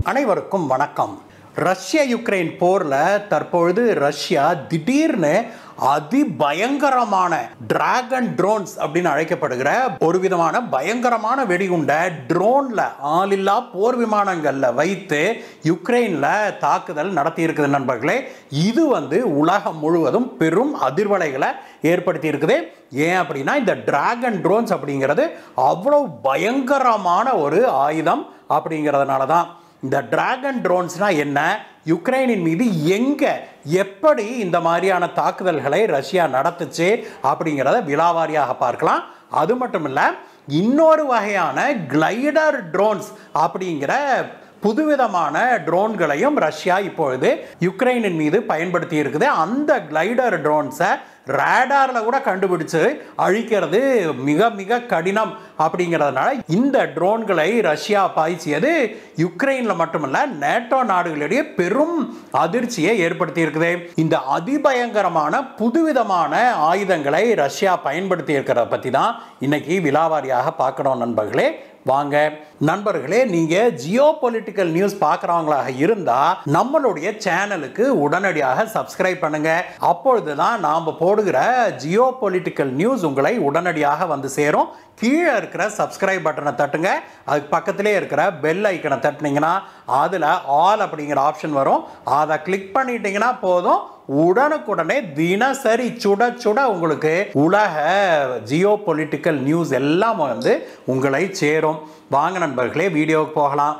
அனைவருக்கும் வணக்கம் ரஷ்ய யுக்ரைன் போர்ல தற்பொழுது ரஷ்யா திடீர்னு அதிபயங்கரமான டிராகன் ட்ரோன்ஸ் அப்படின்னு அழைக்கப்படுகிற ஒரு விதமான பயங்கரமான வெடிகுண்ட ட்ரோன்ல ஆளில்லா போர் விமானங்கள்ல வைத்து யுக்ரைன்ல தாக்குதல் நடத்தி இருக்குது நண்பர்களே இது வந்து உலகம் முழுவதும் பெரும் அதிர்வலைகளை ஏற்படுத்தி இருக்குது ஏன் அப்படின்னா இந்த டிராகன் ட்ரோன்ஸ் அப்படிங்கிறது அவ்வளவு பயங்கரமான ஒரு ஆயுதம் அப்படிங்கிறதுனால தான் இந்த டிராகன் ட்ரோன்ஸ்னா என்ன யுக்ரைனின் மீது எங்க எப்படி இந்த மாதிரியான தாக்குதல்களை ரஷ்யா நடத்துச்சு அப்படிங்கிறத விலாவாரியாக பார்க்கலாம் அது மட்டும் இல்லை இன்னொரு வகையான கிளைடர் ட்ரோன்ஸ் அப்படிங்கிற புதுவிதமான ட்ரோன்களையும் ரஷ்யா இப்பொழுது யுக்ரைனின் மீது பயன்படுத்தி இருக்குது அந்த கிளைடர் ட்ரோன்ஸை ரேடாரில் கூட கண்டுபிடிச்சு அழிக்கிறது மிக மிக கடினம் அப்படிங்கிறதுனால இந்த ட்ரோன்களை ரஷ்யா பாய்ச்சியது யுக்ரைனில் மட்டுமல்ல நேட்டோ நாடுகளிடையே பெரும் அதிர்ச்சியை ஏற்படுத்தி இருக்குது இந்த அதிபயங்கரமான புதுவிதமான ஆயுதங்களை ரஷ்யா பயன்படுத்தி இருக்கிறத பற்றி தான் இன்னைக்கு விலாவாரியாக பார்க்கணும் நண்பர்களே வாங்க நண்பர்களே நீங்க ஜியோ பொலிட்டிக்கல் நியூஸ் பார்க்குறவங்களாக இருந்தா நம்மளுடைய சேனலுக்கு உடனடியாக சப்ஸ்கிரைப் பண்ணுங்க அப்பொழுதுதான் நாம் போடுகிற ஜியோ பொலிட்டிக்கல் நியூஸ் உங்களை உடனடியாக வந்து சேரும் கீழே இருக்கிற சப்ஸ்கிரைப் பட்டனை தட்டுங்க அதுக்கு பக்கத்திலே இருக்கிற பெல் ஐக்கனை தட்டினீங்கன்னா அதில் ஆல் அப்படிங்கிற ஆப்ஷன் வரும் அதை கிளிக் பண்ணிட்டீங்கன்னா போதும் உடனுக்குடனே தினசரி சுட சுட உங்களுக்கு உலக ஜியோ பொலிட்டிக்கல் நியூஸ் எல்லாம் வந்து உங்களை சேரும் வாங்க நண்பர்களே வீடியோவுக்கு போகலாம்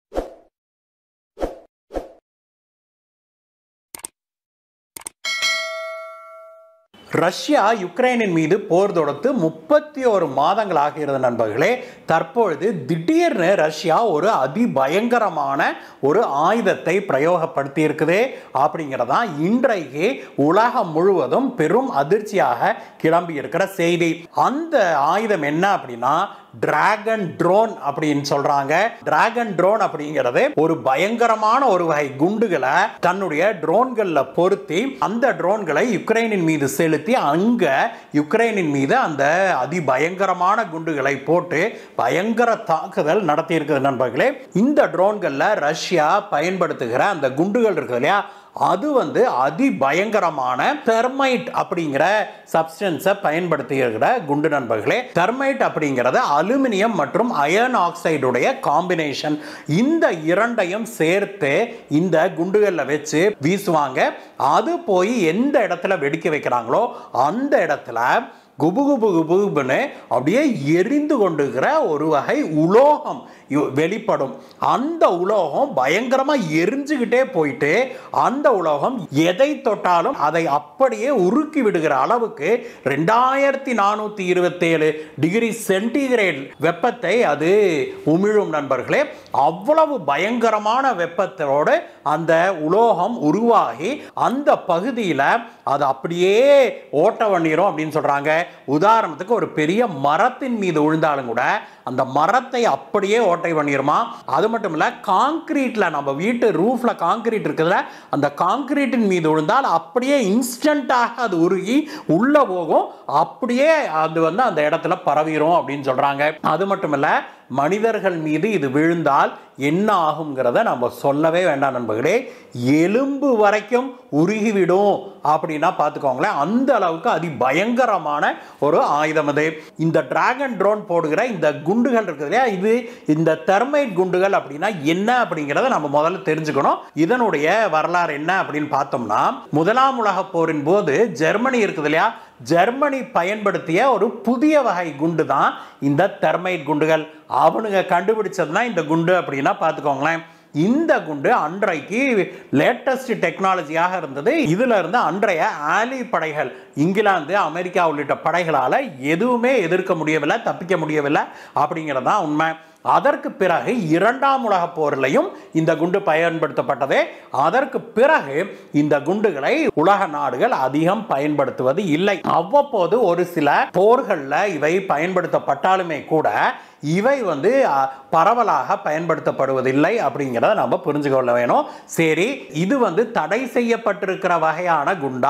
ரஷ்யா யுக்ரைனின் மீது போர் தொடுத்து முப்பத்தி ஒரு மாதங்கள் ஆகிறது நண்பர்களே தற்பொழுது திடீர்னு ரஷ்யா ஒரு அதிபயங்கரமான ஒரு ஆயுதத்தை பிரயோகப்படுத்தி இருக்குது அப்படிங்கிறதான் இன்றைக்கு உலகம் முழுவதும் பெரும் அதிர்ச்சியாக கிளம்பி இருக்கிற செய்தி அந்த ஆயுதம் என்ன அப்படின்னா டிராகன் ட்ரோன் அப்படின்னு சொல்றாங்க டிராகன் ட்ரோன் அப்படிங்கிறது ஒரு பயங்கரமான ஒரு வகை குண்டுகளை தன்னுடைய ட்ரோன்கள்ல பொருத்தி அந்த ட்ரோன்களை யுக்ரைனின் மீது செலுத்தி அங்க யுக்ரைனின் மீது அந்த அதிபயங்கரமான குண்டுகளை போட்டு பயங்கர தாக்குதல் நடத்தி இருக்குது நண்பர்களே இந்த ட்ரோன்கள்ல ரஷ்யா பயன்படுத்துகிற அந்த குண்டுகள் இருக்குது இல்லையா அது வந்து அதிபயங்கரமான தெர்மைட் அப்படிங்கிற சப்ஸ்டன்ஸை பயன்படுத்துகிற குண்டு நண்பர்களே தெர்மைட் அப்படிங்கிறது அலுமினியம் மற்றும் அயர்ன் ஆக்சைடுடைய காம்பினேஷன் இந்த இரண்டையும் சேர்த்து இந்த குண்டுகளில் வச்சு வீசுவாங்க அது போய் எந்த இடத்துல வெடிக்க வைக்கிறாங்களோ அந்த இடத்துல குபு குபு குபுன்னு அப்படியே எரிந்து கொண்டிருக்கிற ஒரு வகை உலோகம் வெளிப்படும் அந்த உலோகம் பயங்கரமா எரிஞ்சுக்கிட்டே போயிட்டு அந்த உலோகம் எதை தொட்டாலும் அதை அப்படியே உருக்கி விடுகிற அளவுக்கு ரெண்டாயிரத்தி நானூத்தி இருபத்தி ஏழு டிகிரி சென்டிகிரேட் வெப்பத்தை அது உமிழும் நண்பர்களே அவ்வளவு பயங்கரமான வெப்பத்தோடு அந்த உலோகம் உருவாகி அந்த பகுதியில் அது அப்படியே ஓட்ட பண்ணிடும் அப்படின்னு சொல்றாங்க உதாரணத்துக்கு ஒரு பெரிய மரத்தின் மீது விழுந்தாலும் கூட அந்த மரத்தை அப்படியே ஓட்டை பண்ணிடுமா அது மட்டும் இல்லை காங்கிரீட்ல நம்ம வீட்டு ரூஃப்ல காங்கிரீட் இருக்குதுல அந்த காங்கிரீட்டின் மீது விழுந்தால் அப்படியே இன்ஸ்டன்ட்டாக அது உருகி உள்ள போகும் அப்படியே அது வந்து அந்த இடத்துல பரவிடும் அப்படின்னு சொல்றாங்க அது மட்டும் இல்லை மனிதர்கள் மீது இது விழுந்தால் என்ன ஆகுங்கிறத நம்ம சொல்லவே வேண்டாம் நண்பர்களே எலும்பு வரைக்கும் உருகிவிடும் அப்படின்னா பார்த்துக்கோங்களேன் அந்த அளவுக்கு அதி பயங்கரமான ஒரு ஆயுதம் அது இந்த டிராகன் ட்ரோன் போடுகிற இந்த குண்டுகள் இருக்குது இல்லையா இது இந்த தெர்மைட் குண்டுகள் அப்படின்னா என்ன அப்படிங்கிறத நம்ம முதல்ல தெரிஞ்சுக்கணும் இதனுடைய வரலாறு என்ன அப்படின்னு பார்த்தோம்னா முதலாம் உலக போரின் போது ஜெர்மனி இருக்குது இல்லையா ஜெர்மனி பயன்படுத்திய ஒரு புதிய வகை குண்டு தான் இந்த தெர்மைட் குண்டுகள் அவனுங்க கண்டுபிடிச்சது தான் இந்த குண்டு அப்படின்னா பார்த்துக்கோங்களேன் இந்த குண்டு அன்றைக்கு லேட்டஸ்ட் டெக்னாலஜியாக இருந்தது இதுல இருந்து அன்றைய ஆலி படைகள் இங்கிலாந்து அமெரிக்கா உள்ளிட்ட படைகளால் எதுவுமே எதிர்க்க முடியவில்லை தப்பிக்க முடியவில்லை அப்படிங்கிறது தான் உண்மை அதற்கு பிறகு இரண்டாம் உலக போரிலையும் இந்த குண்டு பயன்படுத்தப்பட்டது அதற்கு பிறகு இந்த குண்டுகளை உலக நாடுகள் அதிகம் பயன்படுத்துவது இல்லை அவ்வப்போது ஒரு சில போர்களில் இவை பயன்படுத்தப்பட்டாலுமே கூட இவை வந்து அ, பரவலாக பயன்படுத்தப்படுவதில்லை அப்படிங்கிறத நம்ம புரிஞ்சுக்கொள்ள வேணும் சரி இது வந்து தடை செய்யப்பட்டிருக்கிற வகையான குண்டா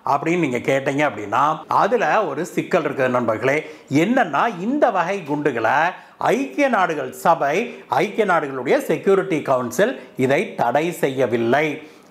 அப்படின்னு நீங்க கேட்டீங்க அப்படின்னா அதுல ஒரு சிக்கல் இருக்குது நண்பர்களே என்னன்னா இந்த வகை குண்டுகளை ஐக்கிய நாடுகள் சபை ஐக்கிய நாடுகளுடைய செக்யூரிட்டி கவுன்சில் இதை தடை செய்யவில்லை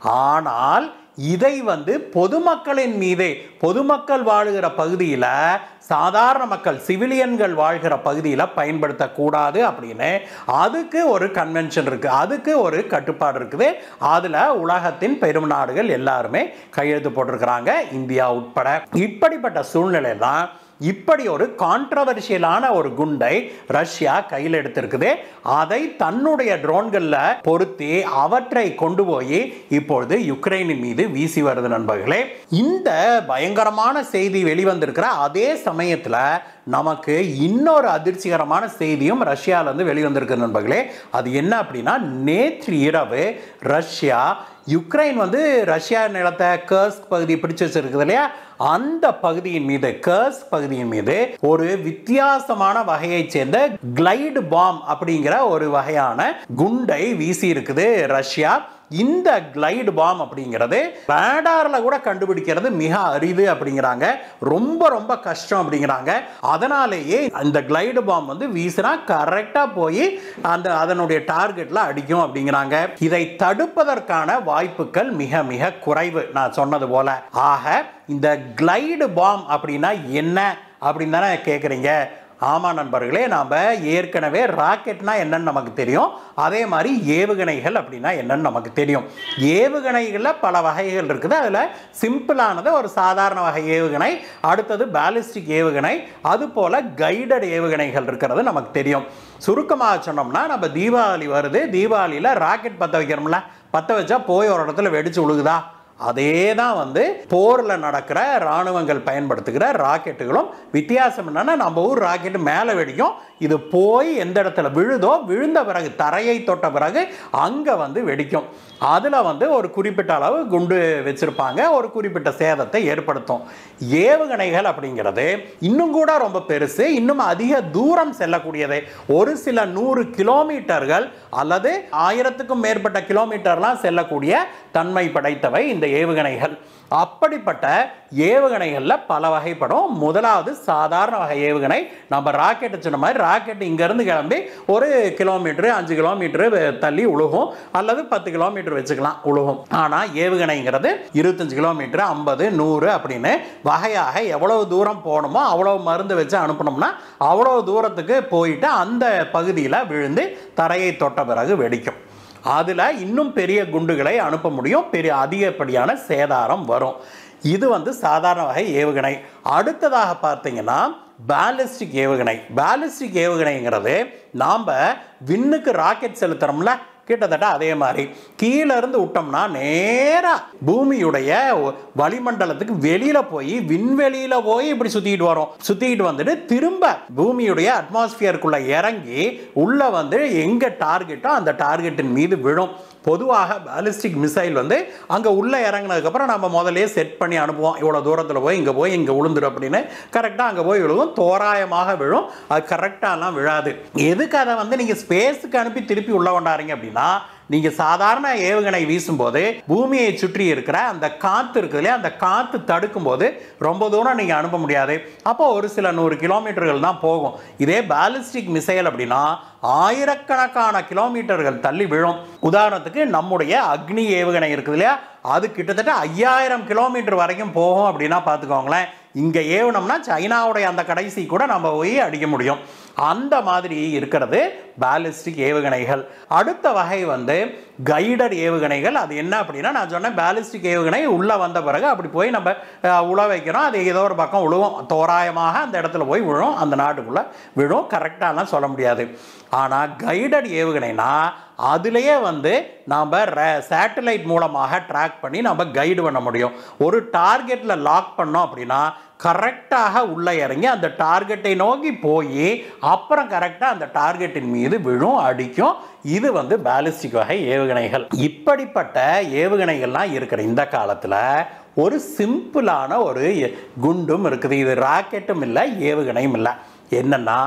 ஆனால் இதை வந்து பொதுமக்களின் மீதே பொதுமக்கள் வாழுகிற பகுதியில் சாதாரண மக்கள் சிவிலியன்கள் வாழ்கிற பகுதியில் பயன்படுத்தக்கூடாது அப்படின்னு அதுக்கு ஒரு கன்வென்ஷன் இருக்குது அதுக்கு ஒரு கட்டுப்பாடு இருக்குது அதில் உலகத்தின் பெரும் நாடுகள் எல்லாருமே கையெழுத்து போட்டிருக்கிறாங்க இந்தியா உட்பட இப்படிப்பட்ட சூழ்நிலை தான் இப்படி ஒரு கான்ட்ரவர்ஷியலான ஒரு குண்டை ரஷ்யா கையில் எடுத்திருக்குது அதை தன்னுடைய ட்ரோன்களில் பொருத்தி அவற்றை கொண்டு போய் இப்பொழுது யுக்ரைனின் மீது வீசி வருது நண்பர்களே இந்த பயங்கரமான செய்தி வெளிவந்திருக்கிற அதே சமயத்தில் நமக்கு இன்னொரு அதிர்ச்சிகரமான செய்தியும் ரஷ்யாவிலேருந்து வெளிவந்திருக்கு நண்பர்களே அது என்ன அப்படின்னா நேற்று இரவு ரஷ்யா யுக்ரைன் வந்து ரஷ்யா நிலத்தை கர்ஸ்க் பகுதி பிடிச்சு வச்சிருக்குது இல்லையா அந்த பகுதியின் மீது கர்ஸ் பகுதியின் மீது ஒரு வித்தியாசமான வகையைச் சேர்ந்த கிளைடு பாம் அப்படிங்கிற ஒரு வகையான குண்டை வீசி இருக்குது ரஷ்யா இந்த கிளைடு பாம் அப்படிங்கிறது ரேடாரில் கூட கண்டுபிடிக்கிறது மிக அரிது அப்படிங்கிறாங்க ரொம்ப ரொம்ப கஷ்டம் அப்படிங்கிறாங்க அதனாலேயே அந்த கிளைடு பாம் வந்து வீசினா கரெக்டாக போய் அந்த அதனுடைய டார்கெட்டில் அடிக்கும் அப்படிங்கிறாங்க இதை தடுப்பதற்கான வாய்ப்புகள் மிக மிக குறைவு நான் சொன்னது போல ஆக இந்த கிளைடு பாம் அப்படின்னா என்ன அப்படின்னு தானே கேட்குறீங்க ஆமாம் நண்பர்களே நாம் ஏற்கனவே ராக்கெட்னா என்னன்னு நமக்கு தெரியும் அதே மாதிரி ஏவுகணைகள் அப்படின்னா என்னன்னு நமக்கு தெரியும் ஏவுகணைகளில் பல வகைகள் இருக்குது அதில் சிம்பிளானது ஒரு சாதாரண வகை ஏவுகணை அடுத்தது பேலிஸ்டிக் ஏவுகணை அது போல் கைடட் ஏவுகணைகள் இருக்கிறது நமக்கு தெரியும் சுருக்கமாக சொன்னோம்னா நம்ம தீபாவளி வருது தீபாவளியில் ராக்கெட் பற்ற வைக்கிறோம்ல பற்ற வச்சா போய் ஒரு இடத்துல வெடிச்சு விழுகுதா அதே தான் வந்து போரில் நடக்கிற இராணுவங்கள் பயன்படுத்துகிற ராக்கெட்டுகளும் வித்தியாசம் என்னன்னா நம்ம ஊர் ராக்கெட்டு மேலே வெடிக்கும் இது போய் எந்த இடத்துல விழுதோ விழுந்த பிறகு தரையை தொட்ட பிறகு அங்கே வந்து வெடிக்கும் அதில் வந்து ஒரு குறிப்பிட்ட அளவு குண்டு வச்சுருப்பாங்க ஒரு குறிப்பிட்ட சேதத்தை ஏற்படுத்தும் ஏவுகணைகள் அப்படிங்கிறது இன்னும் கூட ரொம்ப பெருசு இன்னும் அதிக தூரம் செல்லக்கூடியது ஒரு சில நூறு கிலோமீட்டர்கள் அல்லது ஆயிரத்துக்கும் மேற்பட்ட கிலோமீட்டர்லாம் செல்லக்கூடிய தன்மை படைத்தவை இந்த ஏவுகணைகள் அப்படிப்பட்ட ஏவுகணைகளில் பல வகைப்படும் முதலாவது சாதாரண வகை ஏவுகணை நம்ம ராக்கெட் சொன்ன மாதிரி ராக்கெட் இங்கேருந்து கிளம்பி ஒரு கிலோமீட்டரு அஞ்சு கிலோமீட்டரு தள்ளி உழுகும் அல்லது பத்து கிலோமீட்டர் வச்சுக்கலாம் உழுகும் ஆனால் ஏவுகணைங்கிறது இருபத்தஞ்சு கிலோமீட்டர் ஐம்பது நூறு அப்படின்னு வகையாக எவ்வளவு தூரம் போகணுமோ அவ்வளவு மருந்து வச்சு அனுப்பணும்னா அவ்வளவு தூரத்துக்கு போயிட்டு அந்த பகுதியில் விழுந்து தரையை தொட்ட பிறகு வெடிக்கும் அதில் இன்னும் பெரிய குண்டுகளை அனுப்ப முடியும் பெரிய அதிகப்படியான சேதாரம் வரும் இது வந்து சாதாரண வகை ஏவுகணை அடுத்ததாக பார்த்தீங்கன்னா பேலிஸ்டிக் ஏவுகணை பேலிஸ்டிக் ஏவுகணைங்கிறது நாம் விண்ணுக்கு ராக்கெட் செலுத்துறோம்ல கிட்டத்தட்ட அதே மாதிரி கீழே இருந்து விட்டோம்னா நேராக பூமியுடைய வளிமண்டலத்துக்கு வெளியில போய் விண்வெளியில போய் இப்படி சுத்திட்டு வரும் சுத்திட்டு வந்துட்டு திரும்ப பூமியுடைய அட்மாஸ்பியருக்குள்ள இறங்கி உள்ள வந்து எங்க டார்கெட்டோ அந்த டார்கெட்டின் மீது விழும் பொதுவாக பேலிஸ்டிக் மிசைல் வந்து அங்கே உள்ளே இறங்கினதுக்கப்புறம் நம்ம முதல்லயே செட் பண்ணி அனுப்புவோம் இவ்வளோ தூரத்தில் போய் இங்கே போய் இங்கே விழுந்துடும் அப்படின்னு கரெக்டாக அங்கே போய் விழுவும் தோராயமாக விழும் அது கரெக்டாலாம் விழாது எதுக்கு அதை வந்து நீங்கள் ஸ்பேஸுக்கு அனுப்பி திருப்பி உள்ள கொண்டாடுறீங்க அப்படின்னா நீங்கள் சாதாரண ஏவுகணை வீசும்போது பூமியை சுற்றி இருக்கிற அந்த காற்று இருக்குது இல்லையா அந்த காற்று தடுக்கும் போது ரொம்ப தூரம் நீங்கள் அனுப்ப முடியாது அப்போ ஒரு சில நூறு கிலோமீட்டர்கள் தான் போகும் இதே பேலிஸ்டிக் மிசைல் அப்படின்னா ஆயிரக்கணக்கான கிலோமீட்டர்கள் தள்ளி விழும் உதாரணத்துக்கு நம்முடைய அக்னி ஏவுகணை இருக்குது இல்லையா அது கிட்டத்தட்ட ஐயாயிரம் கிலோமீட்டர் வரைக்கும் போகும் அப்படின்னா பார்த்துக்கோங்களேன் இங்கே ஏவுனோம்னா சைனாவுடைய அந்த கடைசி கூட நம்ம போய் அடிக்க முடியும் அந்த மாதிரி இருக்கிறது பேலிஸ்டிக் ஏவுகணைகள் அடுத்த வகை வந்து கைடட் ஏவுகணைகள் அது என்ன அப்படின்னா நான் சொன்னேன் பேலிஸ்டிக் ஏவுகணை உள்ளே வந்த பிறகு அப்படி போய் நம்ம அஹ், உழ வைக்கிறோம் அது ஏதோ ஒரு பக்கம் விழுவும் தோராயமாக அந்த இடத்துல போய் விழும் அந்த நாட்டுக்குள்ளே விழும் கரெக்டாலாம் சொல்ல முடியாது ஆனால் கைடட் ஏவுகணைனா அதுலேயே வந்து நாம் சேட்டலைட் மூலமாக ட்ராக் பண்ணி நம்ம கைடு பண்ண முடியும் ஒரு டார்கெட்டில் லாக் பண்ணோம் அப்படின்னா கரெக்டாக உள்ளே இறங்கி அந்த டார்கெட்டை நோக்கி போய் அப்புறம் கரெக்டாக அந்த டார்கெட்டின் மீது விழும் அடிக்கும் இது வந்து பேலிஸ்டிக் வகை ஏவுகணைகள் இப்படிப்பட்ட ஏவுகணைகள்லாம் இருக்கிற இந்த காலத்தில் ஒரு சிம்பிளான ஒரு எ- குண்டும் இருக்குது இது ராக்கெட்டும் இல்லை ஏவுகணையும் இல்லை என்னன்னா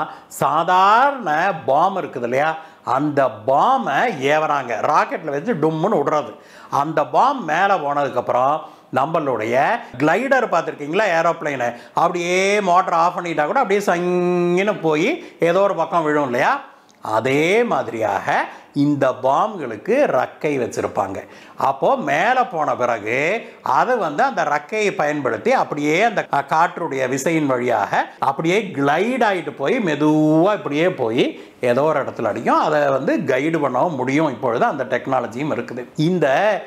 சாதாரண பாம் இருக்குது இல்லையா அந்த பாமை ஏவறாங்க ராக்கெட்டில் வச்சு டும்முன்னு விடுறது அந்த பாம் மேலே போனதுக்கப்புறம் நம்மளுடைய கிளைடர் பார்த்துருக்கீங்களா ஏரோப்ளைனு அப்படியே மோட்டர் ஆஃப் பண்ணிட்டா கூட அப்படியே சங்கின்னு போய் ஏதோ ஒரு பக்கம் விழும் இல்லையா அதே மாதிரியாக இந்த பாம்களுக்கு ரக்கை வச்சுருப்பாங்க அப்போது மேலே போன பிறகு அது வந்து அந்த ரக்கையை பயன்படுத்தி அப்படியே அந்த காற்றுடைய விசையின் வழியாக அப்படியே கிளைட் ஆகிட்டு போய் மெதுவாக இப்படியே போய் ஏதோ ஒரு இடத்துல அடிக்கும் அதை வந்து கைடு பண்ணவும் முடியும் இப்பொழுது அந்த டெக்னாலஜியும் இருக்குது இந்த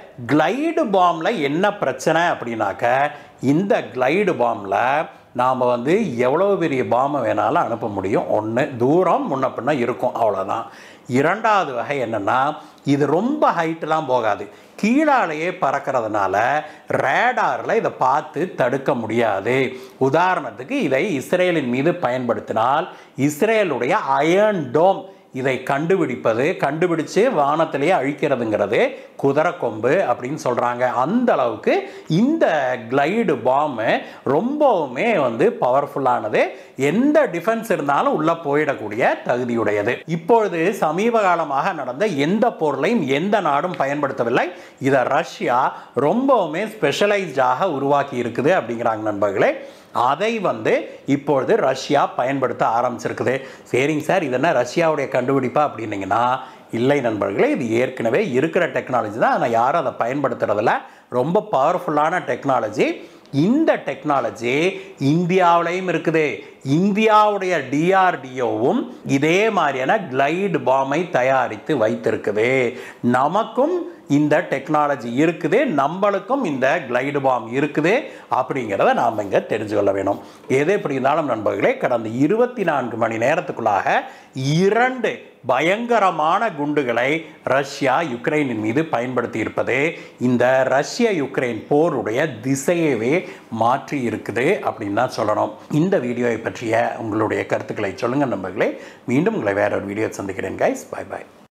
கிளைடு பாம்பில் என்ன பிரச்சனை அப்படின்னாக்க இந்த கிளைடு பாம்பில் நாம் வந்து எவ்வளோ பெரிய பாம்பை வேணாலும் அனுப்ப முடியும் ஒன்று தூரம் முன்ன பின்ன இருக்கும் அவ்வளோதான் இரண்டாவது வகை என்னென்னா இது ரொம்ப ஹைட்டெலாம் போகாது கீழாலேயே பறக்கிறதுனால ரேடாரில் இதை பார்த்து தடுக்க முடியாது உதாரணத்துக்கு இதை இஸ்ரேலின் மீது பயன்படுத்தினால் இஸ்ரேலுடைய அயர்ன் டோம் இதை கண்டுபிடிப்பது கண்டுபிடிச்சு வானத்திலேயே அழிக்கிறதுங்கிறது குதிரை கொம்பு அப்படின்னு சொல்கிறாங்க அந்த அளவுக்கு இந்த கிளைடு பாம்பு ரொம்பவுமே வந்து பவர்ஃபுல்லானது எந்த டிஃபென்ஸ் இருந்தாலும் உள்ளே போயிடக்கூடிய தகுதியுடையது இப்பொழுது சமீப காலமாக நடந்த எந்த பொருளையும் எந்த நாடும் பயன்படுத்தவில்லை இதை ரஷ்யா ரொம்பவுமே ஸ்பெஷலைஸ்டாக உருவாக்கி இருக்குது அப்படிங்கிறாங்க நண்பர்களே அதை வந்து இப்பொழுது ரஷ்யா பயன்படுத்த ஆரம்பிச்சிருக்குது சரிங்க சார் இது என்ன ரஷ்யாவுடைய கண்டுபிடிப்பா அப்படின்னீங்கன்னா இல்லை நண்பர்களே இது ஏற்கனவே இருக்கிற டெக்னாலஜி தான் ஆனால் யாரும் அதை பயன்படுத்துறதில்ல ரொம்ப பவர்ஃபுல்லான டெக்னாலஜி இந்த டெக்னாலஜி இந்தியாவிலையும் இருக்குது இந்தியாவுடைய டிஆர்டிஓவும் இதே மாதிரியான கிளைடு பாமை தயாரித்து வைத்திருக்குது நமக்கும் இந்த டெக்னாலஜி இருக்குது நம்மளுக்கும் இந்த கிளைடு பாம் இருக்குது அப்படிங்கிறத நாம் இங்கே தெரிஞ்சு கொள்ள வேணும் எது எப்படி இருந்தாலும் நண்பர்களே கடந்த இருபத்தி நான்கு மணி நேரத்துக்குள்ளாக இரண்டு பயங்கரமான குண்டுகளை ரஷ்யா யுக்ரைனின் மீது பயன்படுத்தி இருப்பது இந்த ரஷ்ய யுக்ரைன் போருடைய திசையவே மாற்றி இருக்குது அப்படின்னு தான் சொல்லணும் இந்த வீடியோவை பற்றிய உங்களுடைய கருத்துக்களை சொல்லுங்கள் நண்பர்களே மீண்டும் உங்களை வேற ஒரு வீடியோ சந்திக்கிறேன் கைஸ் பாய் பாய்